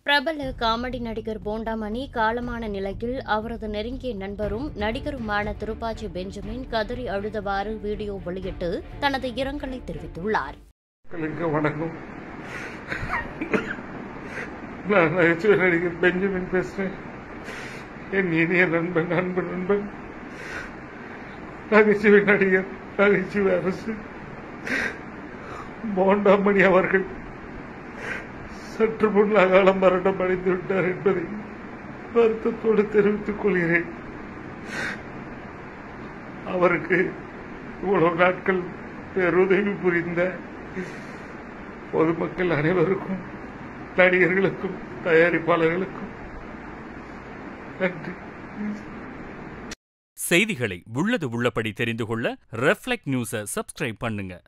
பிரபல காமெடி நடிகர் போண்டாமணி காலமான நிலையில் அவரது நெருங்கிய நண்பரும் நடிகருமான திருப்பாச்சி பெஞ்சமின் கதறி அழுதவாறு வீடியோ வெளியிட்டு தனது இரங்கலை தெரிவித்துள்ளார் மக்களுக்கு வணக்கம் நான் நகைச்சுவை நடிகர் பெஞ்சமின் பேசுறேன் என் இனிய நண்பன் அன்பு நண்பன் நகைச்சுவை நடிகர் நகைச்சுவை அரசு போண்டாமணி அவர்கள் சற்று முன் அகாலம் மரணம் அடைந்து விட்டார் என்பதை வருத்தத்தோடு தெரிவித்துக் கொள்கிறேன் அவருக்கு இவ்வளவு நாட்கள் பேருதவி புரிந்த பொதுமக்கள் அனைவருக்கும் நடிகர்களுக்கும் தயாரிப்பாளர்களுக்கும் நன்றி செய்திகளை உள்ளது உள்ளபடி தெரிந்து கொள்ள ரெஃப்ளெக்ட் நியூஸை சப்ஸ்கிரைப் பண்ணுங்க